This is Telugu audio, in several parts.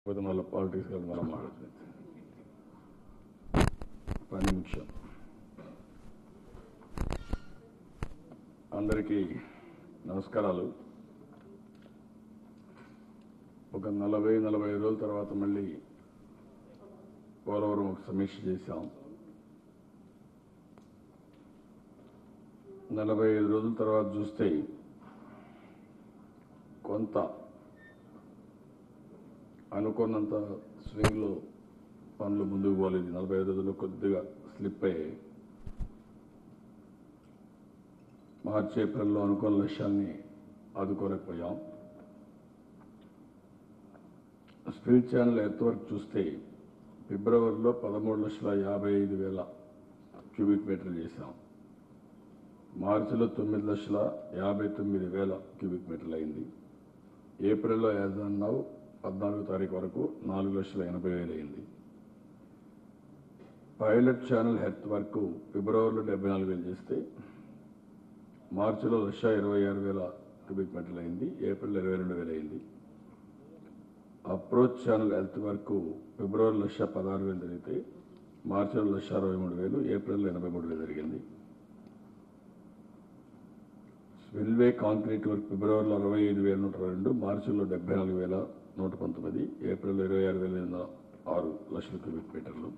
పోతే మళ్ళీ పాలిటిక్స్ కాదు మళ్ళీ మాట్లాడుతుంది పని ముఖ్యం అందరికీ నమస్కారాలు ఒక నలభై నలభై ఐదు రోజుల తర్వాత మళ్ళీ పోలవరం ఒక సమీక్ష చేశాం నలభై ఐదు రోజుల తర్వాత చూస్తే కొంత అనుకున్నంత స్వింగ్లో పనులు ముందుకు పోలేదు నలభై ఐదు రోజుల్లో కొద్దిగా స్లిప్ అయ్యాయి మార్చి ఏప్రిల్లో అనుకున్న లక్ష్యాన్ని ఆదుకోలేకపోయాం స్పిల్ ఛానల్ ఎర్త్ వర్క్ చూస్తే ఫిబ్రవరిలో పదమూడు లక్షల యాభై ఐదు వేల క్యూబిక్ మీటర్లు చేశాం మార్చిలో తొమ్మిది లక్షల యాభై తొమ్మిది వేల క్యూబిక్ మీటర్లు అయింది ఏప్రిల్లో యాజ్ అన్నావు పద్నాలుగో తారీఖు వరకు నాలుగు లక్షల ఎనభై వేలు అయింది పైలట్ ఛానల్ హెల్త్ వర్క్ ఫిబ్రవరిలో డెబ్బై నాలుగు వేలు చేస్తే మార్చిలో లక్ష ఇరవై ఆరు వేల క్యూబిక్ మీటర్లు అయింది ఏప్రిల్ ఇరవై రెండు వేలు అయింది approach channel health work February lakh పదహారు వేలు జరిగితే మార్చిలో లక్ష అరవై మూడు వేలు ఏప్రిల్లో ఎనభై మూడు వేలు జరిగింది స్విల్వే కాంక్రీట్ వర్క్ ఫిబ్రవరిలో అరవై ఐదు వేల నూట రెండు మార్చిలో డెబ్బై నాలుగు వేల నూట పంతొమ్మిది ఏప్రిల్లో ఇరవై ఆరు వేల ఎనిమిది వందల ఆరు లక్షల క్యూబిక్ మీటర్లు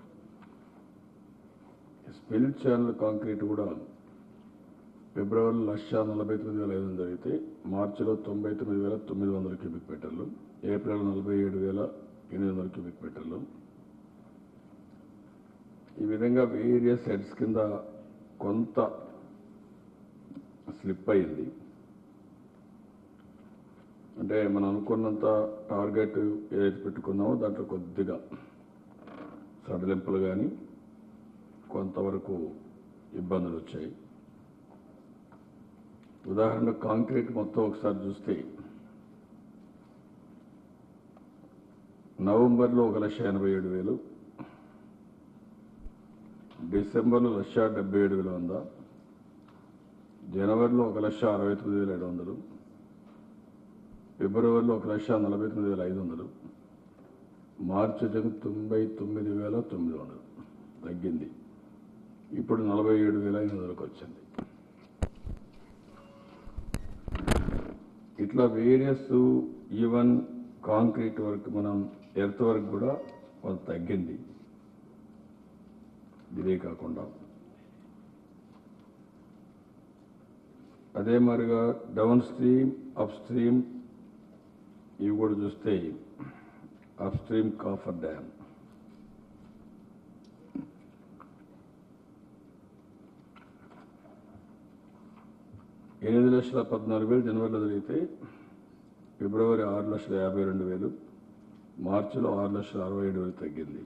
స్పిల్ ఛానల్ కాంక్రీట్ కూడా ఫిబ్రవరిలో లక్ష నలభై తొమ్మిది వేల ఐదు వందలు జరిగితే మార్చిలో తొంభై తొమ్మిది వేల తొమ్మిది వందల క్యూబిక్ మీటర్లు ఏప్రిల్ నలభై ఏడు వేల ఎనిమిది వందల క్యూబిక్ మీటర్లు ఈ విధంగా వేరియస్ హెడ్స్ కింద కొంత స్లిప్ అయింది అంటే మనం అనుకున్నంత టార్గెట్ ఏదైతే పెట్టుకున్నామో దాంట్లో కొద్దిగా సడలింపులు కానీ కొంతవరకు ఇబ్బందులు వచ్చాయి ఉదాహరణ కాంక్రీట్ మొత్తం ఒకసారి చూస్తే నవంబర్లో ఒక లక్ష ఎనభై ఏడు వేలు డిసెంబర్లో లక్ష డెబ్బై ఏడు వేల వంద జనవరిలో ఒక లక్ష అరవై తొమ్మిది వేల ఏడు వందలు ఫిబ్రవరిలో ఒక లక్ష నలభై తొమ్మిది వేల ఐదు వందలు మార్చి వచ్చేసి తొంభై తొమ్మిది వేల తొమ్మిది వందలు తగ్గింది ఇప్పుడు నలభై ఏడు వేల ఐదు వందలకు వచ్చింది ఇట్లా వేరియస్ ఈవెన్ కాంక్రీట్ వర్క్ మనం ఎర్త్ వర్క్ కూడా కొంత తగ్గింది ఇదే కాకుండా అదే మరిగా డౌన్ స్ట్రీమ్ అప్ స్ట్రీమ్ ఇవి కూడా చూస్తే అప్ స్ట్రీమ్ కాఫర్ డ్యామ్ ఎనిమిది లక్షల పద్నాలుగు వేలు జనవరిలో జరిగితే ఫిబ్రవరి ఆరు లక్షల యాభై రెండు వేలు మార్చిలో ఆరు లక్షల అరవై ఏడు వేలు తగ్గింది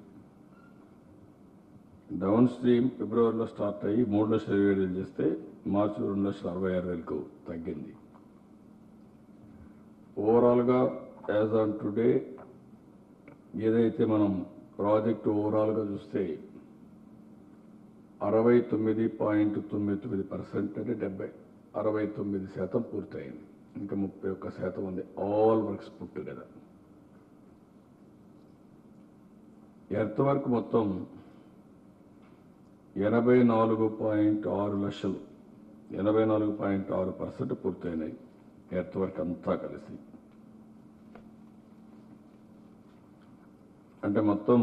డౌన్ స్ట్రీమ్ ఫిబ్రవరిలో స్టార్ట్ అయ్యి మూడు లక్షల ఇరవై ఏడు వేలు చేస్తే మార్చిలో రెండు లక్షల అరవై ఆరు వేలకు తగ్గింది ఓవరాల్గా యాజ్ ఆన్ టుడే ఏదైతే మనం ప్రాజెక్ట్ ఓవరాల్గా చూస్తే అరవై తొమ్మిది పాయింట్ తొమ్మిది తొమ్మిది పర్సెంట్ అంటే డెబ్బై అరవై తొమ్మిది శాతం పూర్తయింది ఇంకా ముప్పై ఒక్క శాతం ఉంది ఆల్ వర్క్స్ పుట్టు కదా ఎర్త్ వర్క్ మొత్తం ఎనభై నాలుగు పాయింట్ ఆరు లక్షలు ఎనభై నాలుగు పాయింట్ ఆరు పర్సెంట్ పూర్తయినాయి ఎర్త్ వర్క్ అంతా కలిసి అంటే మొత్తం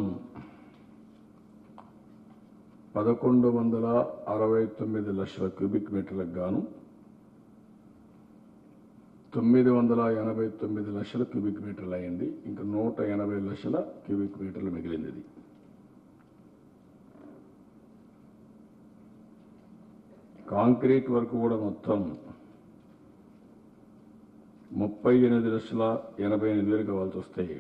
పదకొండు వందల అరవై తొమ్మిది లక్షల క్యూబిక్ మీటర్లకు గాను తొమ్మిది వందల ఎనభై తొమ్మిది లక్షల క్యూబిక్ మీటర్లు అయింది ఇంకా నూట ఎనభై లక్షల క్యూబిక్ మీటర్లు మిగిలింది ఇది కాంక్రీట్ వర్క్ కూడా మొత్తం ముప్పై ఎనిమిది లక్షల ఎనభై ఎనిమిది వేలు కావాల్సి వస్తాయి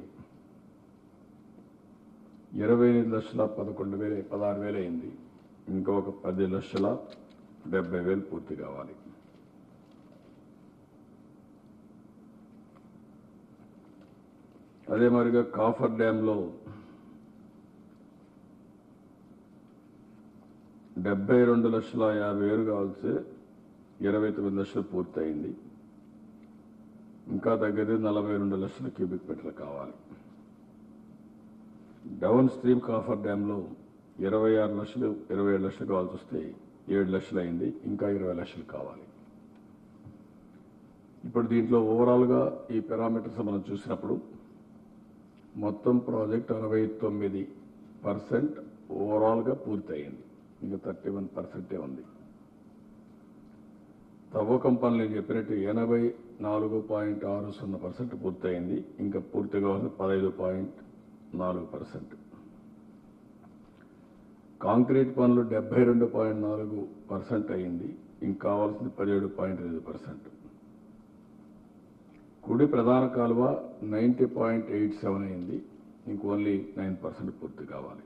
ఇరవై ఎనిమిది లక్షల పదకొండు వేలు పదహారు వేలు అయింది ఇంకా ఒక పది లక్షల డెబ్బై వేలు పూర్తి కావాలి అదే మరిగా కాఫర్ డ్యాంలో డెబ్బై రెండు లక్షల యాభై వేలు కావాల్సి ఇరవై తొమ్మిది లక్షలు పూర్తయింది ఇంకా దగ్గర నలభై రెండు లక్షల క్యూబిక్ మీటర్లు కావాలి డౌన్ స్ట్రీమ్ కాఫర్ డ్యాంలో ఇరవై ఆరు లక్షలు ఇరవై ఏడు లక్షలు కావాల్సి వస్తే ఏడు లక్షలు అయింది ఇంకా ఇరవై లక్షలు కావాలి ఇప్పుడు దీంట్లో ఓవరాల్గా ఈ పారామీటర్స్ మనం చూసినప్పుడు మొత్తం ప్రాజెక్ట్ అరవై తొమ్మిది పర్సెంట్ ఓవరాల్గా పూర్తయింది ఇంకా థర్టీ వన్ పర్సెంటే ఉంది తవ్వకం పనులు నేను చెప్పినట్టు ఎనభై నాలుగు పాయింట్ ఆరు సున్నా పర్సెంట్ పూర్తయింది ఇంకా పూర్తి కావాల్సిన పదహైదు పాయింట్ నాలుగు పర్సెంట్ కాంక్రీట్ పనులు డెబ్బై రెండు పాయింట్ నాలుగు పర్సెంట్ అయింది ఇంకా కావాల్సింది పదిహేడు పాయింట్ ఐదు పర్సెంట్ కుడి ప్రధాన కాలువ నైంటీ పాయింట్ ఎయిట్ సెవెన్ అయింది ఇంక ఓన్లీ నైన్ పర్సెంట్ పూర్తి కావాలి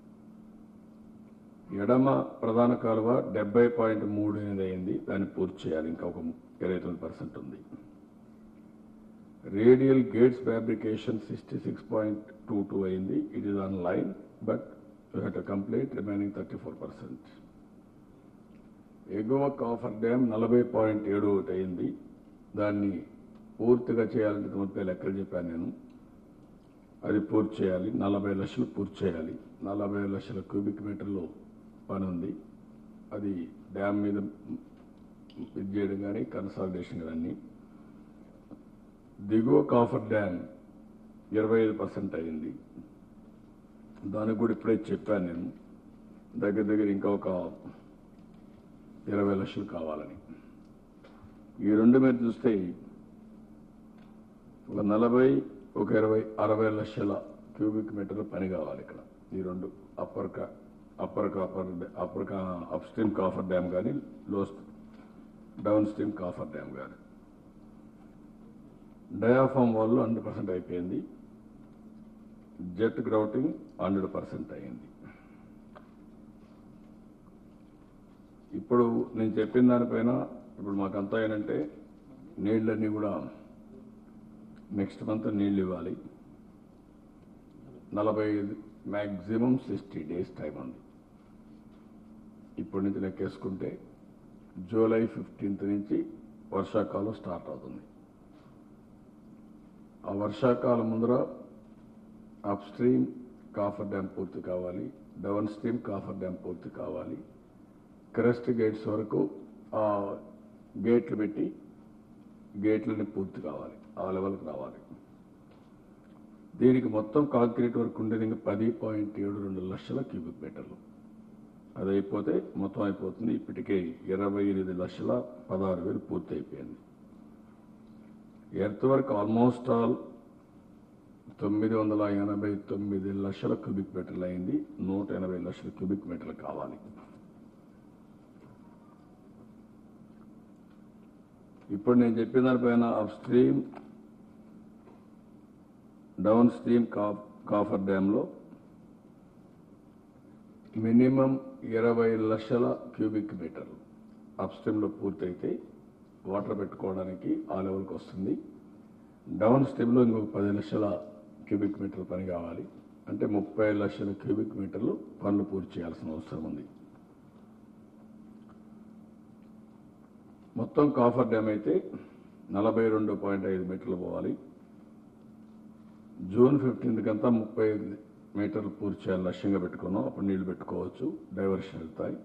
ఎడమ ప్రధాన కాలువ డెబ్బై పాయింట్ మూడు ఎనిమిది అయింది దాన్ని పూర్తి చేయాలి ఇంకా ఒక ఇరవై తొమ్మిది పర్సెంట్ ఉంది radial gates fabrication sixty six point two two అయింది it is online but you have to complete remaining thirty four percent ఎగువ కాఫర్ డ్యామ్ నలభై పాయింట్ ఏడు ఒకటి అయింది దాన్ని పూర్తిగా చేయాలంటే ముప్పై లెక్కలు చెప్పాను నేను అది పూర్తి చేయాలి నలభై లక్షలు పూర్తి చేయాలి నలభై లక్షల క్యూబిక్ మీటర్లు పని ఉంది అది డ్యామ్ మీద ఇది చేయడం కానీ కన్సాలిడేషన్ కానీ దిగువ కాఫర్ డ్యామ్ ఇరవై ఐదు పర్సెంట్ అయింది దానికి కూడా ఇప్పుడే చెప్పాను నేను దగ్గర దగ్గర ఇంకా ఒక ఇరవై లక్షలు కావాలని ఈ రెండు మీద చూస్తే ఒక నలభై ఒక ఇరవై అరవై లక్షల క్యూబిక్ మీటర్ల పని కావాలి ఇక్కడ ఈ రెండు అప్పర్ కా అప్పర్ కాఫర్ అప్పర్ కా అప్ స్ట్రీమ్ కాఫర్ డ్యామ్ కానీ లో డౌన్ స్ట్రీమ్ కాఫర్ డ్యామ్ కానీ డయాఫామ్ వాళ్ళు హండ్రెడ్ పర్సెంట్ అయిపోయింది జెట్ గ్రౌటింగ్ హండ్రెడ్ పర్సెంట్ అయింది ఇప్పుడు నేను చెప్పిన దానిపైన ఇప్పుడు మాకంతా ఏంటంటే నీళ్ళన్నీ కూడా నెక్స్ట్ మంత్ నీళ్ళు ఇవ్వాలి నలభై ఐదు మ్యాక్సిమం సిక్స్టీ డేస్ టైం ఉంది ఇప్పటి నుంచి లెక్కేసుకుంటే జూలై ఫిఫ్టీన్త్ నుంచి వర్షాకాలం స్టార్ట్ అవుతుంది ఆ వర్షాకాలం ముందర అప్ స్ట్రీమ్ కాఫర్ డ్యామ్ పూర్తి కావాలి డౌన్ స్ట్రీమ్ కాఫర్ డ్యామ్ పూర్తి కావాలి క్రెస్ట్ గేట్స్ వరకు ఆ గేట్లు పెట్టి గేట్లని పూర్తి కావాలి ఆ లెవెల్కి రావాలి దీనికి మొత్తం కాంక్రీట్ వర్క్ ఉండేది ఇంకా పది పాయింట్ ఏడు రెండు లక్షల క్యూబిక్ మీటర్లు అది అయిపోతే మొత్తం అయిపోతుంది ఇప్పటికే ఇరవై ఎనిమిది లక్షల పదహారు వేలు పూర్తి అయిపోయింది ఎర్త్ వర్క్ ఆల్మోస్ట్ ఆల్ తొమ్మిది వందల ఎనభై తొమ్మిది లక్షల క్యూబిక్ మీటర్లు అయింది నూట ఎనభై లక్షల క్యూబిక్ మీటర్లు కావాలి ఇప్పుడు నేను చెప్పిన దానిపైన అప్ స్ట్రీమ్ డౌన్ స్ట్రీమ్ కా- కాఫర్ డ్యాంలో మినిమం ఇరవై లక్షల క్యూబిక్ మీటర్లు అప్ స్ట్రీమ్లో పూర్తయితే వాటర్ పెట్టుకోవడానికి ఆ లెవెల్కి వస్తుంది డౌన్ స్ట్రీమ్లో ఇంకొక పది లక్షల క్యూబిక్ మీటర్ల పని కావాలి అంటే ముప్పై లక్షల క్యూబిక్ మీటర్లు పనులు పూర్తి చేయాల్సిన అవసరం ఉంది మొత్తం కాఫర్ డ్యామ్ అయితే నలభై రెండు పాయింట్ ఐదు మీటర్లు పోవాలి జూన్ ఫిఫ్టీన్త్ కంతా ముప్పై ఐదు మీటర్లు పూర్తి చేయాలి లక్ష్యంగా పెట్టుకున్నాం అప్పుడు నీళ్లు పెట్టుకోవచ్చు డైవర్షన్ వెళ్తాయి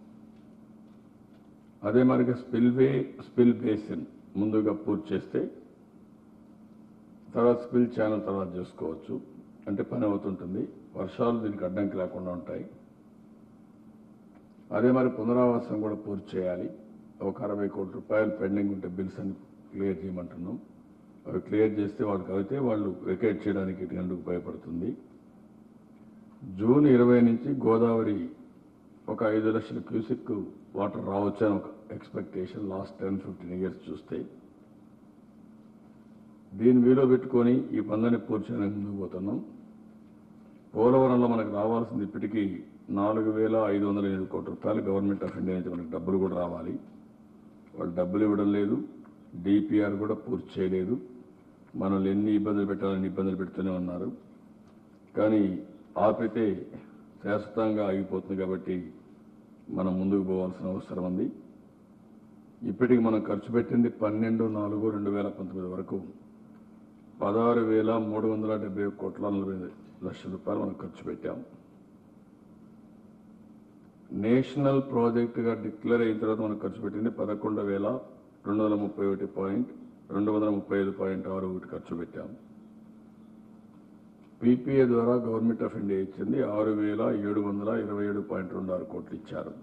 అదే మనకి స్పిల్వే స్పిల్ బేసిన్ ముందుగా పూర్తి చేస్తే తర్వాత స్పిల్ ఛానల్ తర్వాత చేసుకోవచ్చు అంటే పని అవుతుంటుంది వర్షాలు దీనికి అడ్డంకి లేకుండా ఉంటాయి అదే మరి పునరావాసం కూడా పూర్తి చేయాలి ఒక అరవై కోట్ల రూపాయలు పెండింగ్ ఉంటే బిల్స్ అని క్లియర్ చేయమంటున్నాం అవి క్లియర్ చేస్తే వాళ్ళకి అయితే వాళ్ళు వెకేట్ చేయడానికి ఇటు ఉపయోగపడుతుంది జూన్ ఇరవై నుంచి గోదావరి ఒక ఐదు లక్షల క్యూసిక్ వాటర్ రావచ్చు అని ఒక expectation last ten fifteen years చూస్తే దీని వీలో పెట్టుకొని ఈ పనులని పూర్తి చేయడానికి ముందుకు పోతున్నాం పోలవరంలో మనకు రావాల్సింది ఇప్పటికీ నాలుగు వేల ఐదు వందల ఎనిమిది కోట్ల రూపాయలు గవర్నమెంట్ ఆఫ్ ఇండియా నుంచి మనకు డబ్బులు కూడా రావాలి వాళ్ళు డబ్బులు ఇవ్వడం లేదు డిపిఆర్ కూడా పూర్తి చేయలేదు మనల్ని ఎన్ని ఇబ్బందులు పెట్టాలని ఇబ్బందులు పెడుతూనే ఉన్నారు కానీ ఆపితే శాశ్వతంగా ఆగిపోతుంది కాబట్టి మనం ముందుకు పోవాల్సిన అవసరం ఉంది ఇప్పటికి మనం ఖర్చు పెట్టింది పన్నెండు నాలుగు రెండు వేల పంతొమ్మిది వరకు పదహారు వేల మూడు వందల డెబ్బై ఒక్క కోట్ల నలభై లక్షల రూపాయలు మనం ఖర్చు పెట్టాం నేషనల్ ప్రాజెక్టుగా డిక్లేర్ అయిన తర్వాత మనం ఖర్చు పెట్టింది పదకొండు వేల రెండు వందల ముప్పై ఒకటి పాయింట్ రెండు వందల ముప్పై ఐదు పాయింట్ ఆరు ఒకటి ఖర్చు పెట్టాం పీపీఏ ద్వారా గవర్నమెంట్ ఆఫ్ ఇండియా ఇచ్చింది ఆరు వేల ఏడు వందల ఇరవై ఏడు పాయింట్ రెండు ఆరు కోట్లు ఇచ్చారు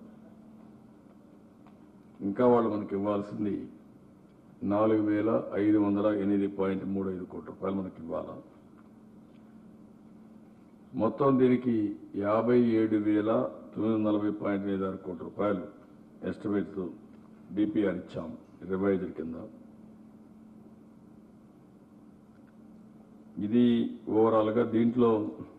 ఇంకా వాళ్ళు మనకి ఇవ్వాల్సింది నాలుగు వేల ఐదు వందల ఎనిమిది పాయింట్ మూడు ఐదు కోట్ల రూపాయలు మనకి ఇవ్వాలా మొత్తం దీనికి యాభై ఏడు వేల తొమ్మిది వందల నలభై పాయింట్ ఎనిమిది ఆరు కోట్ల రూపాయలు ఎస్టిమేట్స్ డిపిఆర్ ఇచ్చాం రివైజర్ కింద ఇది ఓవరాల్గా దీంట్లో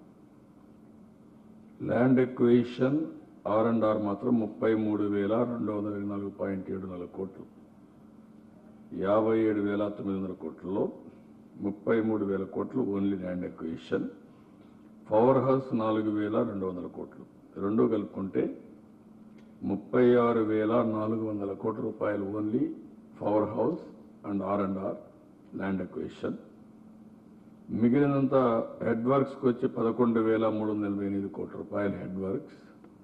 land acquisition R and R మాత్రం ముప్పై మూడు వేల రెండు వందల ఇరవై నాలుగు పాయింట్ ఏడు నాలుగు కోట్లు యాభై ఏడు వేల తొమ్మిది వందల కోట్లలో ముప్పై మూడు వేల కోట్లు only land acquisition power house నాలుగు వేల రెండు వందల కోట్లు రెండు కలుపుకుంటే ముప్పై ఆరు వేల నాలుగు వందల కోట్ల రూపాయలు only power house and R and R land acquisition మిగిలినంత హెడ్ వర్క్స్కి వచ్చి పదకొండు వేల మూడు వందల ఎనభై ఎనిమిది కోట్ల రూపాయలు head works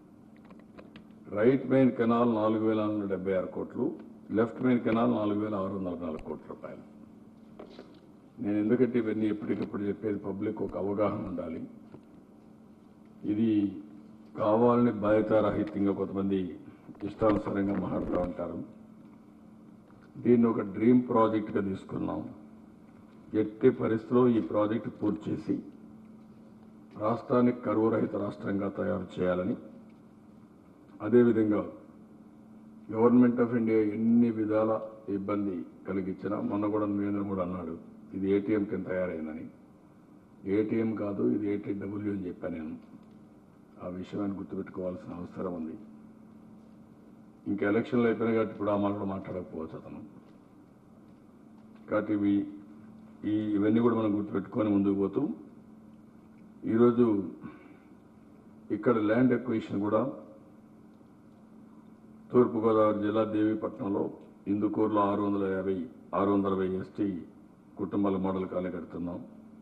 right main canal నాలుగు వేల నాలుగు వందల డెబ్బై ఆరు కోట్లు లెఫ్ట్ మెయిన్ కెనాల్ నాలుగు వేల ఆరు వందల నాలుగు కోట్ల రూపాయలు నేను ఎందుకంటే ఇవన్నీ ఎప్పటికప్పుడు చెప్పేది పబ్లిక్ ఒక అవగాహన ఉండాలి ఇది కావాలని బాధ్యతారాహిత్యంగా కొంతమంది ఇష్టానుసారంగా మాట్లాడుతూ ఉంటారు దీన్ని ఒక డ్రీమ్ ప్రాజెక్ట్గా తీసుకున్నాం ఎట్టి పరిస్థితిలో ఈ ప్రాజెక్టు పూర్తి చేసి రాష్ట్రానికి కరువు రహిత రాష్ట్రంగా తయారు చేయాలని అదేవిధంగా గవర్నమెంట్ ఆఫ్ ఇండియా ఎన్ని విధాల ఇబ్బంది కలిగించినా మొన్న కూడా నరేంద్ర మోడీ అన్నాడు ఇది ఏటీఎం కింద తయారైందని ఏటీఎం కాదు ఇది ఏటీడబ్ల్యూ అని చెప్పాను నేను ఆ విషయాన్ని గుర్తుపెట్టుకోవాల్సిన అవసరం ఉంది ఇంకా ఎలక్షన్లు అయిపోయినాయి కాబట్టి ఇప్పుడు ఆ మాట కూడా మాట్లాడకపోవచ్చు అతను కాబట్టి ఇవి ఈ ఇవన్నీ కూడా మనం గుర్తుపెట్టుకొని ముందుకు పోతూ ఈరోజు ఇక్కడ ల్యాండ్ ఎక్విజిషన్ కూడా తూర్పుగోదావరి జిల్లా దేవీపట్నంలో ఇందుకూరులో ఆరు వందల యాభై ఆరు వందల అరవై ఎస్టీ కుటుంబాల మోడల్ కాలనీ కడుతున్నాం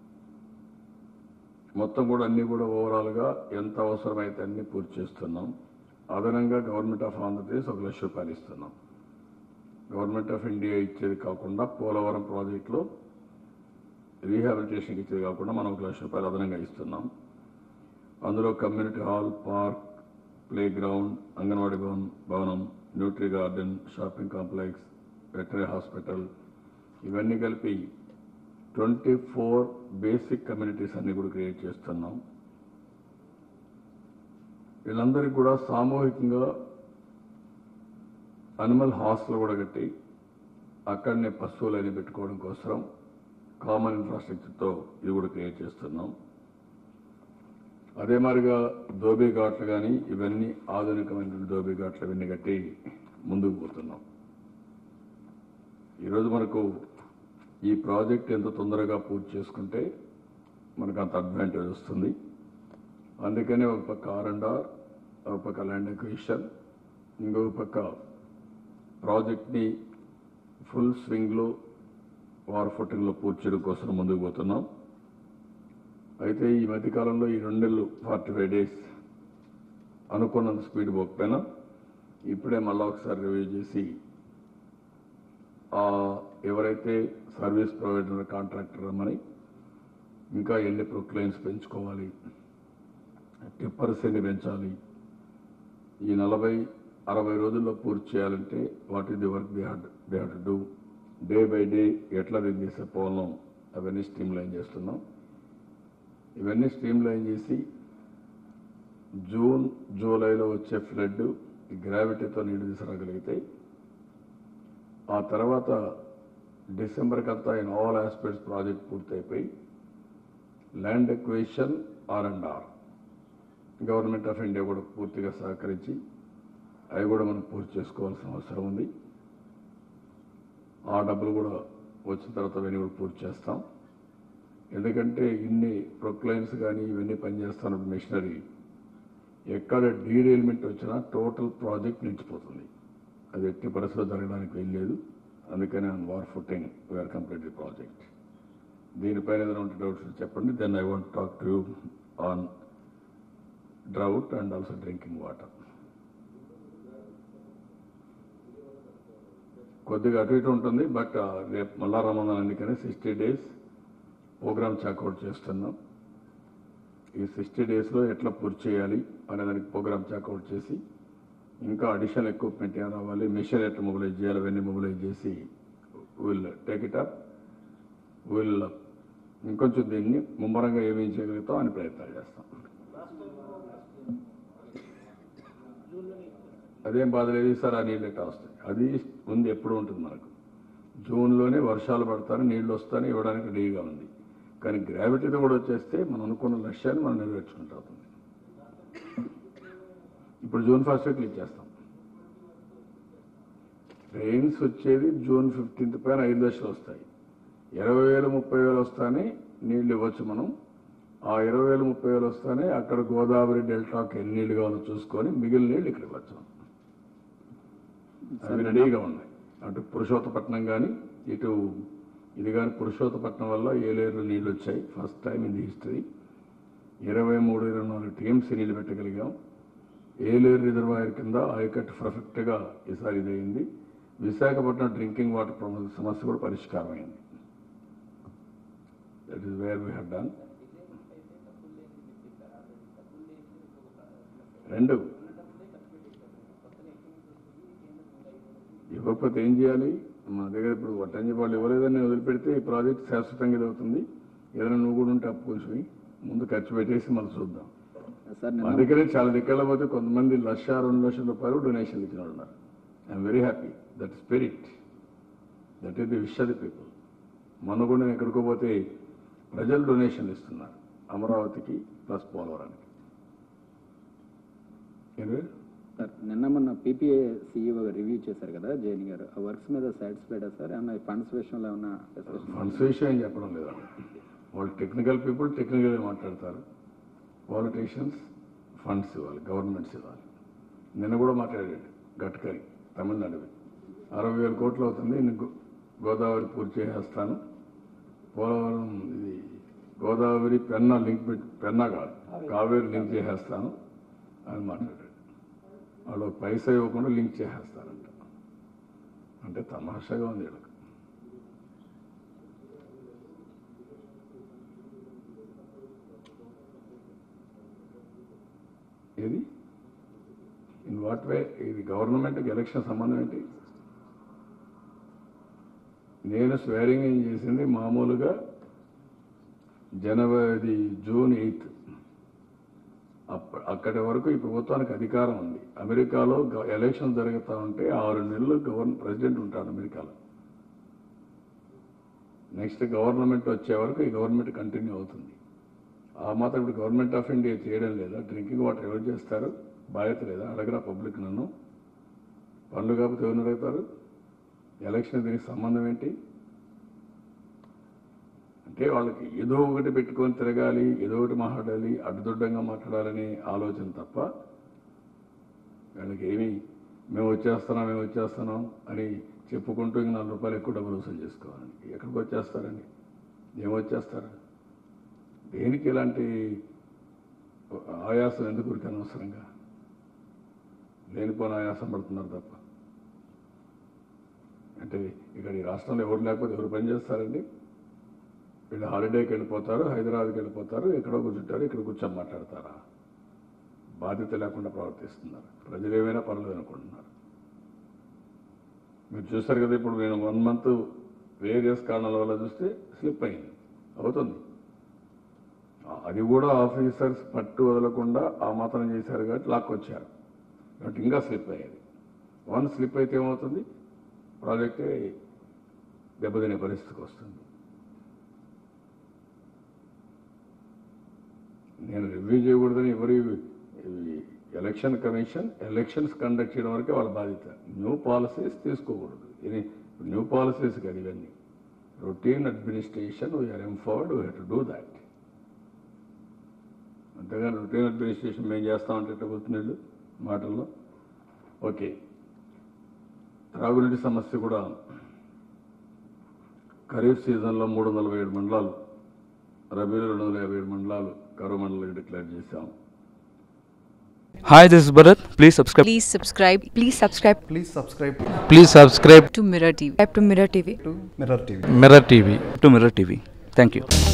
మొత్తం కూడా అన్ని కూడా ఓవరాల్గా ఎంత అవసరమైతే అన్ని పూర్తి చేస్తున్నాం అదనంగా గవర్నమెంట్ ఆఫ్ ఆంధ్రప్రదేశ్ ఒక లక్ష రూపాయలు ఇస్తున్నాం గవర్నమెంట్ ఆఫ్ ఇండియా ఇచ్చేది కాకుండా పోలవరం ప్రాజెక్టులో రీహాబిలిటేషన్కి ఇచ్చేది కాకుండా మనం ఒక లక్ష రూపాయలు అదనంగా ఇస్తున్నాం అందులో community hall park playground anganwadi భవన్ భవనం nutri garden shopping complex veterinary hospital ఇవన్నీ కలిపి ట్వంటీ ఫోర్ బేసిక్ కమ్యూనిటీస్ అన్ని కూడా క్రియేట్ చేస్తున్నాం వీళ్ళందరికీ కూడా సామూహికంగా అనిమల్ హాస్టల్ కూడా కట్టి అక్కడనే పశువులని పెట్టుకోవడం కోసం కామన్ ఇన్ఫ్రాస్ట్రక్చర్తో ఇది కూడా క్రియేట్ చేస్తున్నాం అదే మాదిరిగా దోబీ ఘాట్లు కానీ ఇవన్నీ ఆధునికమైనటువంటి దోబీ ఘాట్లు ఇవన్నీ కట్టి ముందుకు పోతున్నాం ఈరోజు మనకు ఈ ప్రాజెక్ట్ ఎంత తొందరగా పూర్తి చేసుకుంటే మనకు అంత అడ్వాంటేజ్ వస్తుంది అందుకనే ఒక పక్క ఆర్ అండ్ ఆర్ ఒక పక్క ల్యాండ్ ఎక్విజిషన్ ఇంకొక పక్క ప్రాజెక్ట్ని ఫుల్ స్వింగ్లో వార్ ఫుటింగ్లో పూర్తి చేయడం కోసం ముందుకు పోతున్నాం అయితే ఈ మధ్యకాలంలో ఈ రెండు నెలలు ఫార్టీ ఫైవ్ డేస్ అనుకున్నంత స్పీడ్ పోకపోయినా ఇప్పుడే మళ్ళీ ఒకసారి రివ్యూ చేసి ఆ ఎవరైతే సర్వీస్ ప్రొవైడర్ కాంట్రాక్టర్ రమ్మని ఇంకా ఎన్ని ప్రొక్లైన్స్ పెంచుకోవాలి టిప్పర్స్ ఎన్ని పెంచాలి ఈ నలభై అరవై రోజుల్లో పూర్తి చేయాలంటే what is the work they had they had do day by day ఎట్లా దీన్ని చేసే పోలం అవన్నీ స్ట్రీమ్ లైన్ చేస్తున్నాం ఇవన్నీ స్ట్రీమ్ లైన్ చేసి జూన్ జూలైలో వచ్చే ఫ్లడ్ గ్రావిటీతో నీళ్లు తీసుకురాగలిగితే ఆ తర్వాత డిసెంబర్కి అంతా ఇన్ ఆల్ ఆస్పెక్ట్స్ ప్రాజెక్ట్ పూర్తయిపోయి land acquisition R and R government of India కూడా పూర్తిగా సహకరించి అవి కూడా మనం పూర్తి చేసుకోవాల్సిన అవసరం ఉంది ఆ డబ్బులు కూడా వచ్చిన తర్వాత అవన్నీ కూడా పూర్తి చేస్తాం ఎందుకంటే ఇన్ని ప్రొక్లైన్స్ కానీ ఇవన్నీ పనిచేస్తున్నప్పుడు మిషనరీ ఎక్కడ డీరేల్మెంట్ వచ్చినా టోటల్ ప్రాజెక్ట్ నిలిచిపోతుంది అది ఎట్టి పరిస్థితుల్లో జరగడానికి వెళ్ళలేదు అందుకని on war footing we're complete the project దీనిపైన ఏదైనా ఉంటే డౌట్స్ చెప్పండి then I want talk to on drought and also drinking water. కొద్దిగా అటు ఇటు ఉంటుంది బట్ రేపు మళ్ళా రమ్మన్నాను అందుకని సిక్స్టీ డేస్ ప్రోగ్రామ్ చాకౌట్ చేస్తున్నాం ఈ సిక్స్టీ డేస్లో ఎట్లా పూర్తి చేయాలి అనే దానికి ప్రోగ్రామ్ చాకౌట్ చేసి ఇంకా అడిషనల్ ఎక్విప్మెంట్ ఏం రావాలి మిషన్ ఎట్లా మొబిలైజ్ చేయాలి అవన్నీ మొబిలైజ్ చేసి will take it up will ఇంకొంచెం దీన్ని ముమ్మరంగా ఏమేం చేయగలుగుతాం అని ప్రయత్నాలు చేస్తాం అదేం బాధ లేదు సార్ ఆ నీళ్ళు ఎట్లా వస్తాయి అది ఉంది ఎప్పుడు ఉంటుంది మనకు జూన్లోనే వర్షాలు పడతాను నీళ్లు వస్తాను ఇవ్వడానికి రెడీగా ఉంది కానీ గ్రావిటీతో కూడా వచ్చేస్తే మనం అనుకున్న లక్ష్యాన్ని మనం నెరవేర్చుకుంటూ అవుతుంది ఇప్పుడు జూన్ ఫస్ట్ వీక్లు ఇచ్చేస్తాం ట్రైన్స్ వచ్చేది జూన్ ఫిఫ్టీన్త్ పైన ఐదు లక్షలు వస్తాయి ఇరవై వేలు ముప్పై వేలు వస్తానే నీళ్లు ఇవ్వచ్చు మనం ఆ ఇరవై వేలు ముప్పై వేలు వస్తానే అక్కడ గోదావరి డెల్టాకి ఎన్ని నీళ్లు కావాలో చూసుకొని మిగిలిన నీళ్ళు ఇక్కడ ఇవ్వచ్చు అవి రెడీగా ఉన్నాయి అటు పురుషోత్తపట్నం కానీ ఇటు ఇది కానీ పురుషోత్తపట్నం వల్ల ఏలేరు నీళ్ళు వచ్చాయి first time in the history ఇరవై మూడు ఇరవై నాలుగు టీఎంసీ నీళ్ళు పెట్టగలిగాం ఏలేరు రిజర్వాయర్ కింద ఆయకట్టు పర్ఫెక్ట్గా ఈసారి ఇదైంది విశాఖపట్నం డ్రింకింగ్ వాటర్ ప్రాబ్లం సమస్య కూడా పరిష్కారం అయింది that is where we have done రెండు ఇవ్వకపోతే ఏం చేయాలి మా దగ్గర ఇప్పుడు వడ్డంగి వాళ్ళు ఇవ్వలేదని వదిలిపెడితే ఈ ప్రాజెక్ట్ శాశ్వతంగా ఇది అవుతుంది ఏదైనా నువ్వు కూడా ఉంటే అప్పు కొంచెం ముందు ఖర్చు పెట్టేసి మళ్ళీ చూద్దాం సార్ మా నిన్న దగ్గరే చాలా దిక్కల పోతే కొంతమంది లక్ష రెండు లక్షల రూపాయలు డొనేషన్ ఇచ్చిన వాళ్ళు ఉన్నారు I'm very happy that spirit that is the wish the people మొన్న కూడా నేను ఎక్కడికో పోతే ప్రజలు డొనేషన్లు ఇస్తున్నారు అమరావతికి ప్లస్ పోలవరానికి ఏంటి? సార్ నిన్న మొన్న పీపీఏ సీఈఓ రివ్యూ చేశారు కదా జైన్ గారు ఆ వర్క్స్ మీద సాటిస్ఫైడా సార్ ఏమన్నా ఫండ్స్ విషయంలో ఏమన్నా డిస్కషన్ ఫండ్స్ విషయం ఏం చెప్పడం లేదు వాళ్ళు. వాళ్ళు టెక్నికల్ పీపుల్ టెక్నికల్గా మాట్లాడతారు పాలిటీషియన్స్ ఫండ్స్ ఇవ్వాలి గవర్నమెంట్స్ ఇవ్వాలి నిన్న కూడా మాట్లాడాడు గడ్కరీ తమిళనాడు అరవై వేల కోట్లు అవుతుంది నేను గో- గోదావరి పూర్తి చేసేస్తాను పోలవరం ఇది గోదావరి పెన్నా లింక్ పెట్- పెన్నా కాదు కావేరి లింక్ చేసేస్తాను అని మాట్లాడాడు వాళ్ళు ఒక పైసా ఇవ్వకుండా లింక్ చేసేస్తారంట అంటే తమాషాగా ఉంది వీళ్ళకి ఏది ఇన్ వాట్ వే ఇది గవర్నమెంట్కి ఎలక్షన్ సంబంధం ఏంటి నేను స్వేరింగ్ ఏం చేసింది మామూలుగా జనవరి జూన్ ఎయిత్ అప్ప అక్కడి వరకు ఈ ప్రభుత్వానికి అధికారం ఉంది అమెరికాలో గ- ఎలక్షన్ జరుగుతూ ఉంటే ఆరు నెలలు గవర్న ప్రెసిడెంట్ ఉంటాడు అమెరికాలో నెక్స్ట్ గవర్నమెంట్ వచ్చే వరకు ఈ గవర్నమెంట్ కంటిన్యూ అవుతుంది ఆ మాత్రం ఇప్పుడు గవర్నమెంట్ ఆఫ్ ఇండియా చేయడం లేదా డ్రింకింగ్ వాటర్ ఎవరు చేస్తారు బాధ్యత లేదా అడగరా పబ్లిక్ నన్ను పనులు కాకపోతే ఎవరిని అడుగుతారు ఎలక్షన్ దీనికి సంబంధం ఏంటి అంటే వాళ్ళకి ఏదో ఒకటి పెట్టుకొని తిరగాలి ఏదో ఒకటి మాట్లాడాలి అడ్డుదొడ్డంగా మాట్లాడాలనే ఆలోచన తప్ప వాళ్ళకి ఏమి మేము వచ్చేస్తున్నాం మేము వచ్చేస్తున్నాం అని చెప్పుకుంటూ ఇంక నాలుగు రూపాయలు ఎక్కువ డబ్బులు వసూలు చేసుకోవాలని ఎక్కడికి వచ్చేస్తారండి ఏం వచ్చేస్తారు దేనికి ఇలాంటి ఆయాసం ఎందుకు ఊరికి అనవసరంగా లేనిపోని ఆయాసం పడుతున్నారు తప్ప అంటే ఇక్కడ ఈ రాష్ట్రంలో ఎవరు లేకపోతే ఎవరు పని చేస్తారండి వీళ్ళు హాలిడేకి వెళ్ళిపోతారు హైదరాబాద్కి వెళ్ళిపోతారు ఎక్కడో కూర్చుంటారు ఇక్కడ కూర్చొని మాట్లాడతారా బాధ్యత లేకుండా ప్రవర్తిస్తున్నారు ప్రజలు ఏమైనా పర్లేదు అనుకుంటున్నారు మీరు చూస్తారు కదా ఇప్పుడు నేను వన్ మంత్ వేరియస్ కారణాల వల్ల చూస్తే స్లిప్ అయింది అవుతుంది ఆ- అది కూడా ఆఫీసర్స్ పట్టు వదలకుండా ఆ మాత్రం చేశారు కాబట్టి లాక్కొచ్చారు కాబట్టి ఇంకా స్లిప్ అయ్యేది వన్ స్లిప్ అయితే ఏమవుతుంది ప్రాజెక్టే దెబ్బతినే పరిస్థితికి వస్తుంది నేను రివ్యూ చేయకూడదని ఎవరి ఎలక్షన్ కమిషన్ ఎలక్షన్స్ కండక్ట్ చేయడం వరకే వాళ్ళ బాధ్యత న్యూ పాలసీస్ తీసుకోకూడదు ఇది న్యూ పాలసీస్ కాదు ఇవన్నీ routine administration we're empowered we to do that అంతేగాని రొటీన్ అడ్మినిస్ట్రేషన్ మేము చేస్తామంటే ఎట్లా గుర్తున్నాళ్ళు మాటల్లో ఓకే త్రాగునీటి సమస్య కూడా ఖరీఫ్ సీజన్లో మూడు వందల నలభై ఏడు మండలాలు రబీలో రెండు వందల యాభై ఏడు మండలాలు కరువు మండలాలు డిక్లేర్ చేశాం Hi, this is Bharat. Please subscribe Please subscribe. Please subscribe Please subscribe Please subscribe to Mirror TV. Subscribe to Mirror TV. to Mirror TV. Mirror TV to Mirror TV. Thank you.